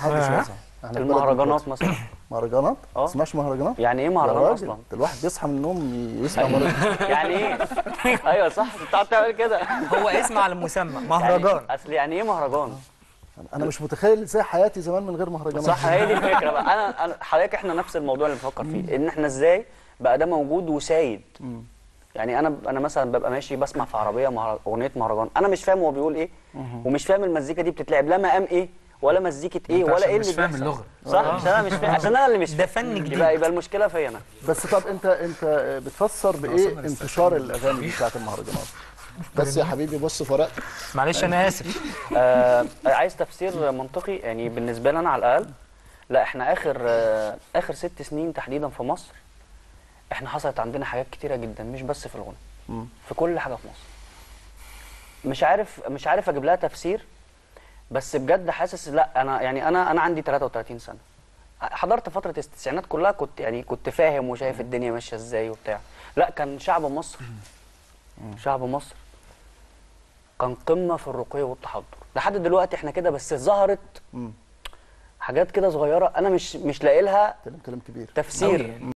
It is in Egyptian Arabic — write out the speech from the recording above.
محدش آه. يزعل احنا في بلد المهرجانات مثلا مهرجانات آه. ما تسمعش مهرجانات يعني ايه يا مهرجان راجل، اصلا ده الواحد بيصحى من النوم يسمع مهرجان يعني ايه ايوه صح انت بتقعد تعمل كده هو اسم على المسمى يعني مهرجان اصل يعني ايه مهرجان انا مش متخيل ازاي حياتي زمان من غير مهرجانات صح هي دي الفكره بقى انا انا حضرتك احنا نفس الموضوع اللي بنفكر فيه ان احنا ازاي بقى ده موجود وسايد يعني انا انا مثلا ببقى ماشي بسمع في عربيه مهر- اغنيه مهرجان انا مش فاهم هو بيقول ايه ومش فاهم المزيكا دي بتتلعب لا مقام ايه ولا مزيكه ايه أنت ولا عشان ايه مش اللي فاهم بيحصل. اللغة. صح عشان انا مش فاهم عشان انا اللي مش ده فاهم. فن جديد. يبقى يبقى المشكله فيا انا بس طب انت انت بتفسر بايه انتشار الاغاني دي بتاعت المهرجانات بس يا حبيبي بص في ورقتك معلش انا اسف آه عايز تفسير منطقي يعني بالنسبه لي انا على الاقل لا احنا اخر آه اخر ست سنين تحديدا في مصر احنا حصلت عندنا حاجات كتيره جدا مش بس في الغنى مم. في كل حاجه في مصر مش عارف مش عارف اجيب لها تفسير بس بجد حاسس لا انا يعني انا انا عندي 33 سنه حضرت فتره التسعينات كلها كنت يعني كنت فاهم وشايف الدنيا ماشيه ازاي وبتاع لا كان شعب مصر شعب مصر كان قمه في الرقي والتحضر لحد دلوقتي احنا كده بس ظهرت مم. حاجات كده صغيره انا مش مش لاقي لها كلام كلام كبير تفسير أوي يعني.